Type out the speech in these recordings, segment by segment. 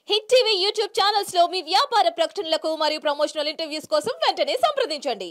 Hit TV YouTube channels లో మీ వ్యాపార ప్రకటనలకు మరియు ప్రమోషనల్ ఇంటర్వ్యూస్ కోసం వెంటనే సంప్రదించండి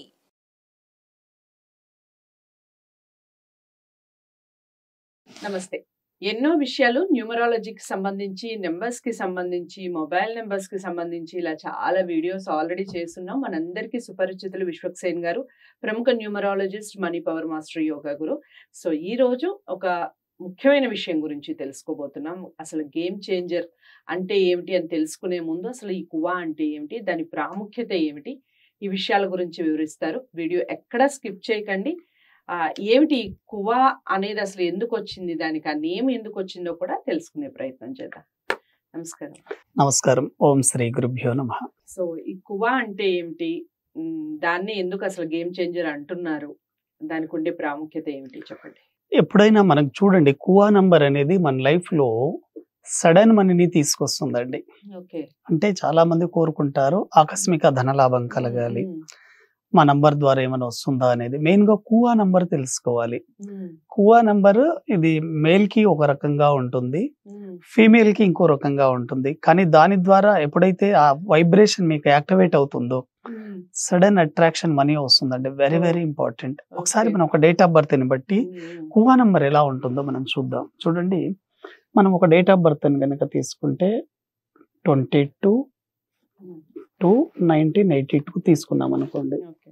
నమస్తే ఎన్నో విషయాలు న్యూమరాలజీకి సంబంధించి నెంబర్స్ కి సంబంధించి మొబైల్ నెంబర్స్ కి సంబంధించి ఇలా చాలా వీడియోస్ ఆల్రెడీ చేస్తున్నాం మనందరికీ సుపరిచితులు విశ్వక్సేన్ గారు ప్రముఖ numerologist money power master yoga guru so ఈ రోజు ఒక ముఖ్యమైన విషయం గురించి తెలుసుకోబోతున్నాం అసలు గేమ్ చేంజర్ అంటే ఏమిటి అని తెలుసుకునే ముందు అసలు ఈ కువా అంటే ఏమిటి దాని ప్రాముఖ్యత ఏమిటి ఈ విషయాల గురించి వివరిస్తారు వీడియో ఎక్కడా స్కిప్ చేయకండి ఆ, ఏమిటి ఈ కువా అనేది అసలు ఎందుకు వచ్చింది దానికి ఆ నేమ్ ఎందుకు వచ్చిందో కూడా తెలుసుకునే ప్రయత్నం చేద్దాం నమస్కారం నమస్కారం ఓం శ్రీ గురుభ్యో నమ సో ఈ కువా అంటే ఏమిటి ఉమ్, దాన్ని ఎందుకు అసలు గేమ్ చేంజర్ అంటున్నారు దానికి ఉండే ప్రాముఖ్యత ఏమిటి చెప్పండి ఎప్పుడైనా మనకు చూడండి కువా నంబర్ అనేది మన లైఫ్ లో సడన్ మనీని తీసుకొస్తుందండి ఓకే అంటే చాలా మంది కోరుకుంటారు ఆకస్మిక ధనలాభం కలగాలి మా నంబర్ ద్వారా ఏమైనా వస్తుందా అనేది మెయిన్ గా కువా నంబర్ తెలుసుకోవాలి కువా నంబర్ ఇది మేల్ కి ఒక రకంగా ఉంటుంది ఫీమేల్ కి ఇంకో రకంగా ఉంటుంది కానీ దాని ద్వారా ఎప్పుడైతే ఆ వైబ్రేషన్ మీకు యాక్టివేట్ అవుతుందో సడన్ అట్రాక్షన్ మనీ వస్తుందండి వెరీ వెరీ ఇంపార్టెంట్ ఒకసారి మనం ఒక డేట్ ఆఫ్ బర్త్ ని బట్టి కువా నంబర్ ఎలా ఉంటుందో మనం చూద్దాం చూడండి మనం ఒక డేట్ ఆఫ్ బర్త్ అని కనుక తీసుకుంటే twenty two two nineteen eighty two తీసుకున్నాం అనుకోండి okay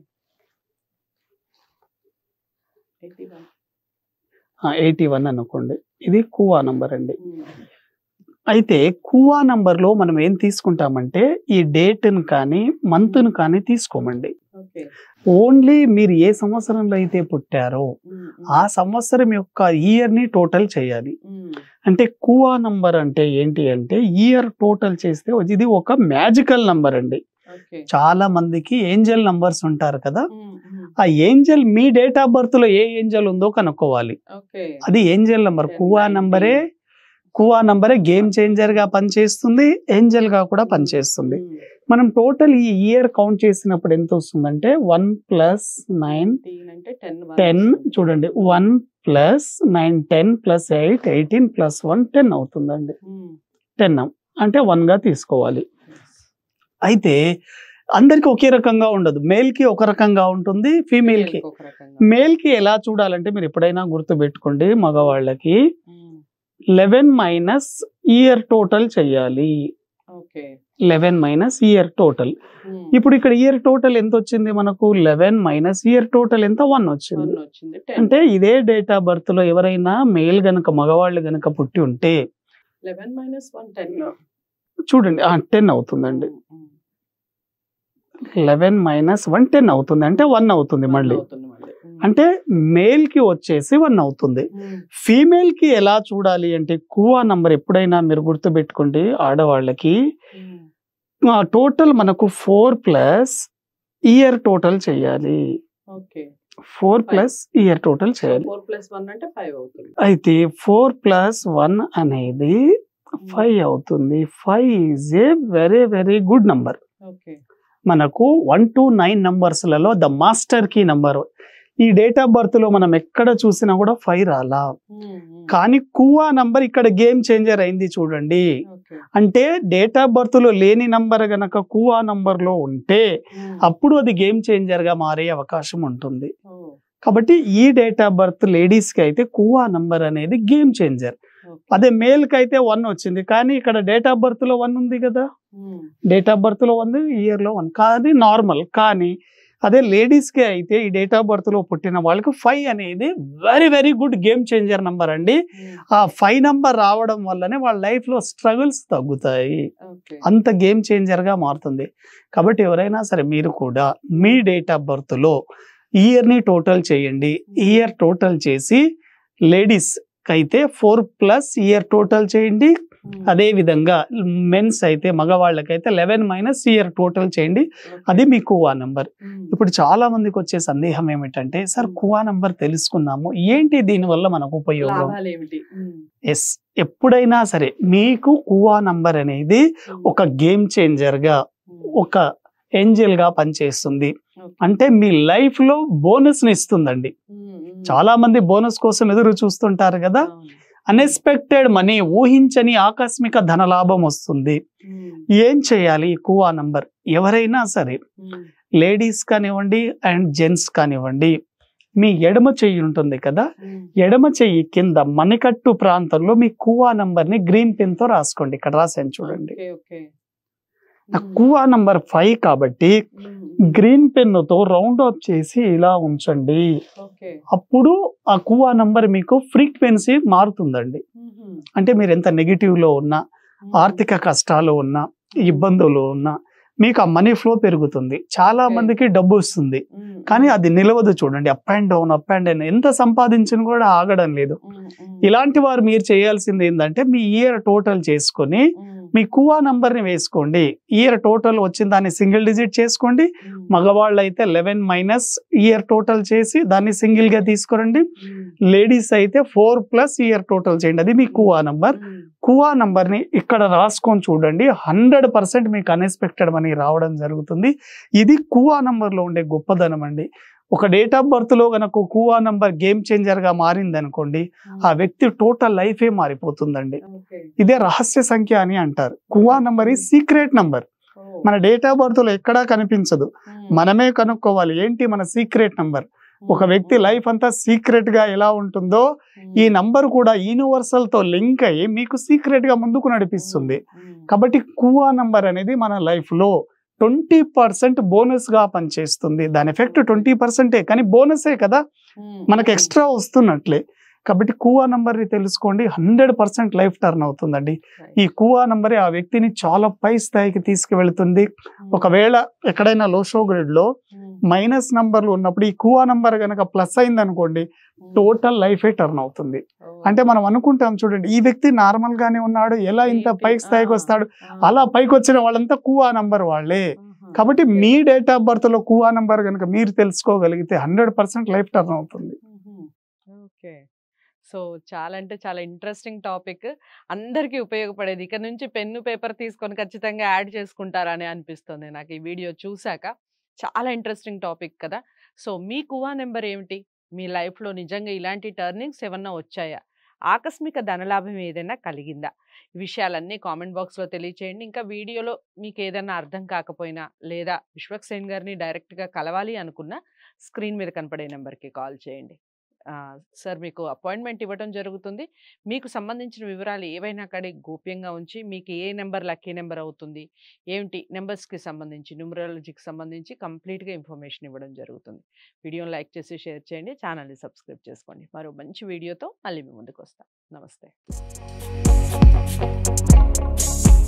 eighty one eighty one అనుకోండి ఇది కువా నంబర్ అండి అయితే కువా నంబర్ లో మనం ఏం తీసుకుంటామంటే ఈ డేట్ ని కానీ మంత్ ని కానీ తీసుకోమండి ఓకే ఓన్లీ మీరు ఏ సంవత్సరంలో అయితే పుట్టారో ఆ సంవత్సరం యొక్క ఇయర్ ని టోటల్ చేయాలి అంటే కువా నంబర్ అంటే ఏంటి అంటే ఇయర్ టోటల్ చేస్తే ఇది ఒక మ్యాజికల్ నంబర్ అండి ఓకే చాలా మందికి ఏంజల్ నంబర్స్ ఉంటారు కదా ఆ ఏంజల్ మీ డేట్ ఆఫ్ బర్త్ లో ఏ ఏంజల్ ఉందో కనుక్కోవాలి ఓకే అది ఏంజల్ నంబర్ కువా నంబరే కువా నంబరే గేమ్ చేంజర్ గా పనిచేస్తుంది ఏంజల్ గా కూడా పనిచేస్తుంది మనం టోటల్ ఈ ఇయర్ కౌంట్ చేసినప్పుడు ఎంత వస్తుందంటే వన్ ప్లస్ నైన్ అంటే టెన్ టెన్ చూడండి one plus nine ten plus eight eighteen plus one ten అవుతుందండి టెన్ అంటే వన్ గా తీసుకోవాలి అయితే అందరికి ఒకే రకంగా ఉండదు మేల్ కి ఒక రకంగా ఉంటుంది ఫీమేల్ కి ఒక రకంగా మేల్ కి ఎలా చూడాలంటే మీరు ఎప్పుడైనా గుర్తు పెట్టుకోండి మగవాళ్ళకి లెవెన్ మైనస్ ఇయర్ టోటల్ చెయ్యాలి okay eleven minus year total ఇప్పుడు ఇక్కడ ఇయర్ టోటల్ ఎంత వచ్చింది మనకు లెవెన్ మైనస్ ఇయర్ టోటల్ ఎంత వన్ వచ్చింది వచ్చింది టెన్ అంటే ఇదే డేట్ ఆఫ్ బర్త్ లో ఎవరైనా మేల్ గనక మగవాళ్ళు గనక పుట్టి ఉంటే లెవెన్ మైనస్ వన్ టెన్ చూడండి టెన్ అవుతుందండి లెవెన్ మైనస్ వన్ టెన్ అవుతుంది అంటే వన్ అవుతుంది మళ్ళీ అంటే మేల్ కి వచ్చేసి వన్ అవుతుంది ఫీమేల్ కి ఎలా చూడాలి అంటే కువా నంబర్ ఎప్పుడైనా మీరు గుర్తుపెట్టుకోండి ఆడవాళ్ళకి టోటల్ మనకు ఫోర్ ప్లస్ ఇయర్ టోటల్ చేయాలి okay four plus year total చేయాలి ఫోర్ ప్లస్ వన్ అంటే ఫైవ్ అవుతుంది అయితే ఫోర్ ప్లస్ వన్ అనేది ఫైవ్ అవుతుంది five is a very very good number okay మనకు వన్ టు నైన్ నంబర్స్లలో ద మాస్టర్ కీ నంబర్ ఈ డేట్ ఆఫ్ బర్త్ లో మనం ఎక్కడ చూసినా కూడా ఫైవ్ రాలా కానీ కువా నంబర్ ఇక్కడ గేమ్ చేంజర్ అయింది చూడండి ఓకే అంటే డేట్ ఆఫ్ బర్త్ లో లేని నంబర్ గనక కువా నంబర్ లో ఉంటే అప్పుడు అది గేమ్ చేంజర్ గా మారే అవకాశం ఉంటుంది కాబట్టి ఈ డేట్ ఆఫ్ బర్త్ లేడీస్ కి అయితే కువా నంబర్ అనేది గేమ్ చేంజర్ అదే మేల్ కి అయితే వన్ వచ్చింది కానీ ఇక్కడ డేట్ ఆఫ్ బర్త్ లో వన్ ఉంది కదా డేట్ ఆఫ్ బర్త్ లో ఉంది ఇయర్ లో వన్ కానీ నార్మల్ కానీ అదే లేడీస్ కి అయితే ఈ డేట్ ఆఫ్ బర్త్ లో పుట్టిన వాళ్ళకి ఫైవ్ అనేది very very good game changer number అండి ఆ ఫైవ్ నంబర్ రావడం వల్లనే వాళ్ళ లైఫ్ లో స్ట్రగుల్స్ తగ్గుతాయి ఓకే అంత గేమ్ చేంజర్ గా మారుతుంది కాబట్టి ఎవరైనా సరే మీరు కూడా మీ డేట్ ఆఫ్ బర్త్ లో ఇయర్ ని టోటల్ చేయండి ఇయర్ టోటల్ చేసి లేడీస్ అయితే ఫోర్ ప్లస్ ఇయర్ టోటల్ చేయండి అదే విధంగా మెన్స్ అయితే మగవాళ్ళకైతే లెవెన్ మైనస్ ఇయర్ టోటల్ చేయండి అది మీ కువా నంబర్ ఇప్పుడు చాలా మందికి వచ్చే సందేహం ఏమిటంటే సార్ కువా నంబర్ తెలుసుకున్నాము ఏంటి దీని వల్ల మనకు ఉపయోగం లాభాలు ఏమిటి ఎస్ ఎప్పుడైనా సరే మీకు కువా నంబర్ అనేది ఒక గేమ్ చేంజర్ గా ఒక ఏంజల్ గా పనిచేస్తుంది అంటే మీ లైఫ్ లో బోనస్ ని ఇస్తుందండి చాలా మంది బోనస్ కోసం ఎదురు చూస్తుంటారు కదా అన్ఎక్స్పెక్టెడ్ మనీ ఊహించని ఆకస్మిక ధనలాభం వస్తుంది ఏం చేయాలి ఈ కువా నంబర్ ఎవరైనా సరే లేడీస్ కానివ్వండి అండ్ జెంట్స్ కానివ్వండి మీ ఎడమ చెయ్యి ఉంటుంది కదా ఎడమ చెయ్యి కింద మణికట్టు ప్రాంతంలో మీ కువా నంబర్ ని గ్రీన్ పెన్ తో రాసుకోండి ఇక్కడ రాసాను చూడండి ఓకే ఓకే ఆ కువా నంబర్ ఫైవ్ కాబట్టి గ్రీన్ పెన్ తో రౌండ్ ఆఫ్ చేసి ఇలా ఉంచండి ఓకే అప్పుడు ఆ కువా నంబర్ మీకు ఫ్రీక్వెన్సీ మారుతుందండి అంటే మీరు ఎంత నెగిటివ్ లో ఉన్నా ఆర్థిక కష్టాలు ఉన్నా ఇబ్బందులు ఉన్నా మీకు ఆ మనీ ఫ్లో పెరుగుతుంది చాలా Okay. మందికి డబ్బు వస్తుంది కానీ అది నిలవదు చూడండి up and down up and down ఎంత సంపాదించిన కూడా ఆగడం లేదు ఇలాంటి వారు మీరు చేయాల్సింది ఏంటంటే మీ ఇయర్ టోటల్ చేసుకొని మీ కువా నంబర్ ని వేసుకోండి ఇయర్ టోటల్ వచ్చిన దాన్ని సింగిల్ డిజిట్ చేసుకోండి మగవాళ్ళు అయితే లెవెన్ మైనస్ ఇయర్ టోటల్ చేసి దాన్ని సింగిల్ గా తీసుకురండి లేడీస్ అయితే ఫోర్ ప్లస్ ఇయర్ టోటల్ చేయండి అది మీ కువా నంబర్ కువా నంబర్ ని ఇక్కడ రాసుకొని చూడండి హండ్రెడ్ పర్సెంట్ మీకు అన్ఎక్స్పెక్టెడ్ మనీ రావడం జరుగుతుంది ఇది కువా నంబర్ లో ఉండే గొప్పదనం అండి ఒక డేట్ ఆఫ్ బర్త్ లో గనక కువా నంబర్ గేమ్ చేంజర్ గా మారింది అనుకోండి ఆ వ్యక్తి టోటల్ లైఫే మారిపోతుందండి ఇదే రహస్య సంఖ్య అని అంటారు కువా నంబర్ ఈ సీక్రెట్ నంబర్ మన డేట్ ఆఫ్ బర్త్ లో ఎక్కడా కనిపించదు మనమే కనుక్కోవాలి ఏంటి మన సీక్రెట్ నంబర్ ఒక వ్యక్తి లైఫ్ అంతా సీక్రెట్ గా ఎలా ఉంటుందో ఈ నంబర్ కూడా యూనివర్సల్ తో లింక్ అయ్యి మీకు సీక్రెట్ గా ముందుకు నడిపిస్తుంది కాబట్టి కువా నంబర్ అనేది మన లైఫ్ లో ట్వంటీ పర్సెంట్ బోనస్ గా పనిచేస్తుంది దాని ఎఫెక్ట్ ట్వంటీ పర్సెంటే కానీ బోనసే కదా మనకి ఎక్స్ట్రా వస్తున్నట్లే కాబట్టి కువా నంబర్ ని తెలుసుకోండి హండ్రెడ్ పర్సెంట్ లైఫ్ టర్న్ అవుతుందండి ఈ కువా నంబరే ఆ వ్యక్తిని చాలా పై స్థాయికి తీసుకువెళ్తుంది ఒకవేళ ఎక్కడైనా లో షో గ్రేడ్ లో మైనస్ నంబర్లు ఉన్నప్పుడు ఈ కువా నంబర్ కనుక ప్లస్ అయింది అనుకోండి టోటల్ లైఫే టర్న్ అవుతుంది అంటే మనం అనుకుంటాం చూడండి ఈ వ్యక్తి నార్మల్ గానే ఉన్నాడు ఎలా ఇంత పై స్థాయికి వస్తాడు అలా పైకి వచ్చిన వాళ్ళంతా కువా నంబర్ వాళ్ళే కాబట్టి మీ డేట్ ఆఫ్ బర్త్ లో కువా నంబర్ కనుక మీరు తెలుసుకోగలిగితే హండ్రెడ్ పర్సెంట్ లైఫ్ టర్న్ అవుతుంది ఓకే సో చాలా అంటే చాలా ఇంట్రెస్టింగ్ టాపిక్ అందరికీ ఉపయోగపడేది ఇక నుంచి పెన్ను పేపర్ తీసుకొని ఖచ్చితంగా యాడ్ చేసుకుంటారని అనిపిస్తుంది నాకు ఈ వీడియో చూశాక చాలా ఇంట్రెస్టింగ్ టాపిక్ కదా సో మీ కువా నెంబర్ ఏమిటి మీ లైఫ్లో నిజంగా ఇలాంటి టర్నింగ్స్ ఏమన్నా వచ్చాయా ఆకస్మిక ధనలాభం ఏదైనా కలిగిందా ఈ విషయాలన్నీ కామెంట్ బాక్స్లో తెలియచేయండి ఇంకా వీడియోలో మీకు ఏదైనా అర్థం కాకపోయినా లేదా విశ్వక్సేన్ గారిని డైరెక్ట్గా కలవాలి అనుకున్నా స్క్రీన్ మీద కనపడే నెంబర్కి కాల్ చేయండి ఆ, సార్ మీకు అపాయింట్మెంట్ ఇవ్వడం జరుగుతుంది మీకు సంబంధించిన వివరాలు ఏవైనా అక్కడే గోప్యంగా ఉంచి మీకు ఏ నెంబర్ లక్కీ నెంబర్ అవుతుంది ఏమిటి నెంబర్స్కి సంబంధించి న్యూమరాలజీకి సంబంధించి కంప్లీట్గా ఇన్ఫర్మేషన్ ఇవ్వడం జరుగుతుంది వీడియోని లైక్ చేసి షేర్ చేయండి ఛానల్ని సబ్స్క్రైబ్ చేసుకోండి మరో మంచి వీడియోతో మళ్ళీ మీ ముందుకు వస్తాం నమస్తే